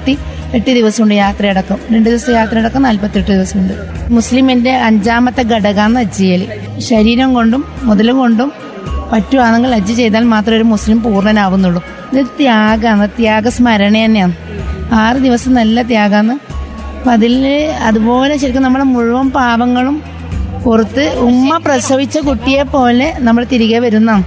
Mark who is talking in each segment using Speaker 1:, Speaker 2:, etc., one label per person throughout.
Speaker 1: നാൽപ്പത്തി എട്ട് ദിവസമുണ്ട് യാത്രയടക്കം രണ്ട് ദിവസത്തെ യാത്രയടക്കം നാൽപ്പത്തെട്ട് ദിവസമുണ്ട് മുസ്ലിമിന്റെ അഞ്ചാമത്തെ ഘടകമാണ് ഹജ്ജ് ചെയ്യൽ ശരീരം കൊണ്ടും മുതലും കൊണ്ടും പറ്റുവാണെങ്കിൽ ഹജ്ജ് ചെയ്താൽ മാത്രമേ ഒരു മുസ്ലിം പൂർണ്ണനാവുന്നുള്ളൂ ഇത് ത്യാഗമാണ് ത്യാഗസ്മരണ തന്നെയാണ് ആറ് ദിവസം നല്ല ത്യാഗമാണ് അപ്പം അതിൽ അതുപോലെ ശരിക്കും നമ്മുടെ മുഴുവൻ പാപങ്ങളും പുറത്ത് ഉമ്മ പ്രസവിച്ച കുട്ടിയെ പോലെ നമ്മൾ തിരികെ വരുന്നതാണ്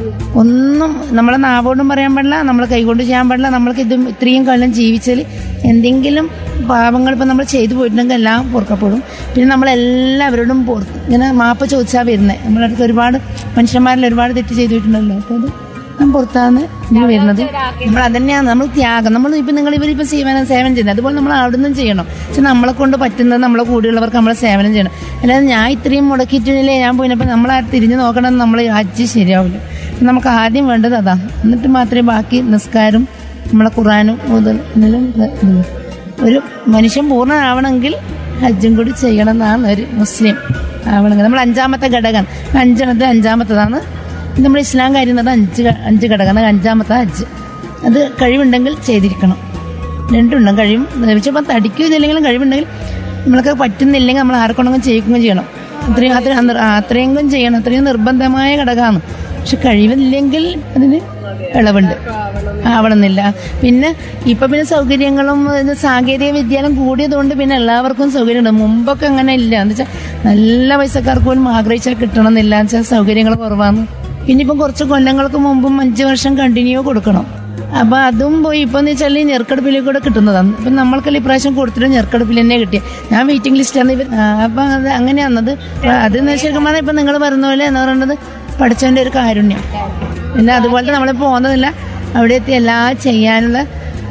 Speaker 1: ഒന്നും നമ്മളെ നാവോടും പറയാൻ പാടില്ല നമ്മൾ കൈകൊണ്ട് ചെയ്യാൻ പാടില്ല നമ്മൾക്ക് ഇത് ഇത്രയും കാലം ജീവിച്ചാൽ എന്തെങ്കിലും പാപങ്ങൾ ഇപ്പം നമ്മൾ ചെയ്തു പോയിട്ടുണ്ടെങ്കിൽ എല്ലാം പൊറുക്കപ്പെടും പിന്നെ നമ്മളെല്ലാവരോടും പുറത്ത് ഇങ്ങനെ മാപ്പ് ചോദിച്ചാൽ വരുന്നത് നമ്മളെ അടുത്ത് ഒരുപാട് മനുഷ്യന്മാരിൽ ഒരുപാട് തെറ്റ് ചെയ്തിട്ടുണ്ടല്ലോ അപ്പോൾ അത് ഞാൻ പുറത്താണ് ഇങ്ങനെ വരുന്നത് നമ്മൾ അതന്നെയാണ് നമ്മൾ ത്യാഗം നമ്മൾ ഇപ്പം നിങ്ങൾ ഇവരിപ്പോൾ സേവനം സേവനം ചെയ്യുന്നത് അതുപോലെ നമ്മൾ അവിടുന്ന് ചെയ്യണം പക്ഷെ നമ്മളെ കൊണ്ട് പറ്റുന്നത് നമ്മളെ കൂടെയുള്ളവർക്ക് നമ്മൾ സേവനം ചെയ്യണം അല്ലാതെ ഞാൻ ഇത്രയും മുടക്കിയിട്ടില്ലേ ഞാൻ പോയിപ്പോൾ നമ്മൾ ആ തിരിഞ്ഞു നോക്കണം നമ്മൾ ഹജ്ജ് ശരിയാവില്ല നമുക്ക് ആദ്യം വേണ്ടത് അതാണ് എന്നിട്ട് മാത്രമേ ബാക്കി നിസ്കാരം നമ്മളെ ഖുറാനും മുതൽ ഇതിലും ഇത് ഉള്ളൂ. ഒരു മനുഷ്യൻ പൂർണ്ണനാവണമെങ്കിൽ ഹജ്ജും കൂടി ചെയ്യണം എന്നാണ് ഒരു മുസ്ലിം ആവണമെങ്കിൽ നമ്മൾ അഞ്ചാമത്തെ ഘടകം അഞ്ചെണ്ണത്തിൽ അഞ്ചാമത്തതാണ് ഇത് നമ്മുടെ ഇസ്ലാം കാര്യം എന്ന് പറഞ്ഞാൽ അഞ്ച് ഘ- അഞ്ച് ഘടകമാണ് അഞ്ചാമത്തെ ഹജ്ജ് അത് കഴിവുണ്ടെങ്കിൽ ചെയ്തിരിക്കണം രണ്ടുണ്ടും കഴിയും ചിലപ്പോൾ തടിക്കുകയില്ലെങ്കിലും കഴിവുണ്ടെങ്കിൽ നമ്മൾക്ക് പറ്റുന്നില്ലെങ്കിൽ നമ്മൾ ആർക്കൊണ്ടെങ്കിലും ചെയ്യിക്കുകയും ചെയ്യണം അത്രയും അത്രയും നിർ- ആ, അത്രയെങ്കിലും ചെയ്യണം അത്രയും നിർബന്ധമായ ഘടകമാണ് പക്ഷെ കഴിവില്ലെങ്കിൽ അതിന് ഇളവുണ്ട് ആവണമെന്നില്ല പിന്നെ ഇപ്പൊ പിന്നെ സൗകര്യങ്ങളും ഇത് സാങ്കേതിക വിദ്യാലയം കൂടിയതുകൊണ്ട് പിന്നെ എല്ലാവർക്കും സൗകര്യമുണ്ട് മുമ്പൊക്കെ അങ്ങനെ ഇല്ല എന്ന് വെച്ചാൽ നല്ല പൈസക്കാർക്ക് പോലും ആഗ്രഹിച്ചാൽ കിട്ടണമെന്നില്ല എന്ന് വെച്ചാൽ സൗകര്യങ്ങൾ കുറവാണ് പിന്നെ ഇപ്പം കുറച്ച് കൊല്ലങ്ങൾക്ക് മുമ്പും അഞ്ച് വർഷം കണ്ടിന്യൂ കൊടുക്കണം അപ്പൊ അതും പോയി ഇപ്പൊ എന്ന് വെച്ചാൽ ഞെറുക്കടുപ്പിൽ കൂടെ കിട്ടുന്നതാണ് ഇപ്പൊ നമ്മൾക്കെല്ലാം ഇപ്രാവശ്യം കൊടുത്തിട്ട് ഞെറുക്കടുപ്പിൽ തന്നെ കിട്ടിയ ഞാൻ വെയിറ്റിംഗ് ലിസ്റ്റാണ് ഇവർ ആ, അപ്പൊ അത് അങ്ങനെയാണത് അപ്പൊ അത് ശരിക്കും പറഞ്ഞാൽ ഇപ്പൊ നിങ്ങൾ പറഞ്ഞ പോലെ എന്ന് പറയുന്നത് പഠിച്ചവന്റെ ഒരു കാരുണ്യം പിന്നെ അതുപോലെ നമ്മൾ പോകുന്നതില്ല അവിടെ എത്തി എല്ലാം ചെയ്യാനുള്ള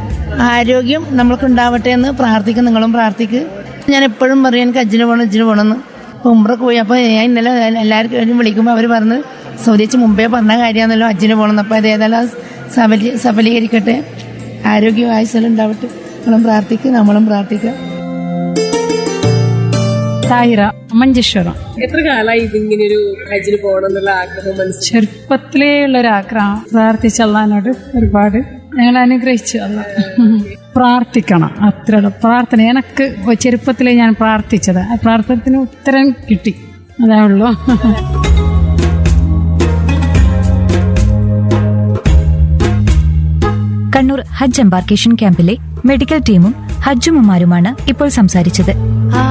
Speaker 1: ആരോഗ്യം നമ്മൾക്ക് ഉണ്ടാവട്ടെ എന്ന് പ്രാർത്ഥിക്കും നിങ്ങളും പ്രാർത്ഥിക്ക് ഞാൻ എപ്പോഴും പറയും എനിക്ക് അജ്ജിന് പോകണം അജ്ജിന് പോകണമെന്ന് അപ്പോൾ ഉമ്രക്ക് പോയി അപ്പോൾ ഞാൻ ഇന്നലെ എല്ലാവർക്കും വിളിക്കുമ്പോൾ അവർ പറഞ്ഞ് സൗദിച്ച് മുമ്പേ പറഞ്ഞ കാര്യമാണല്ലോ അജ്ജിന് പോകണം അപ്പോൾ അത് ഏതായാലും അത് സഫലീ സഫലീകരിക്കട്ടെ ആരോഗ്യം ആയുസ്സെല്ലാം ഉണ്ടാവട്ടെ നിങ്ങളും പ്രാർത്ഥിക്കുക നമ്മളും പ്രാർത്ഥിക്കുക
Speaker 2: താഹിറ മഞ്ചേശ്വരം
Speaker 3: എത്ര കാലമായി ഇതിങ്ങനെ ഒരു ഹജ്ജിന് പോകണം എന്നുള്ള ആഗ്രഹം മനസ്സിൽ
Speaker 2: ചെറുപ്പത്തിലേ ഉള്ളൊരാഗ്രഹം പ്രാർത്ഥിച്ചല്ലാനോട് ഒരുപാട് ഞങ്ങൾ അനുഗ്രഹിച്ചു അല്ല പ്രാർത്ഥിക്കണം അത്ര പ്രാർത്ഥന എനക്ക് ചെറുപ്പത്തിലേ ഞാൻ പ്രാർത്ഥിച്ചത് ആ പ്രാർത്ഥനത്തിന് ഉത്തരം കിട്ടി അതേ ഉള്ളൂ
Speaker 4: കണ്ണൂർ ഹജ്ജ് എംബാർക്കേഷൻ ക്യാമ്പിലെ മെഡിക്കൽ ടീമും ഹജ്ജുമ്മമാരുമാണ് ഇപ്പോൾ സംസാരിച്ചത്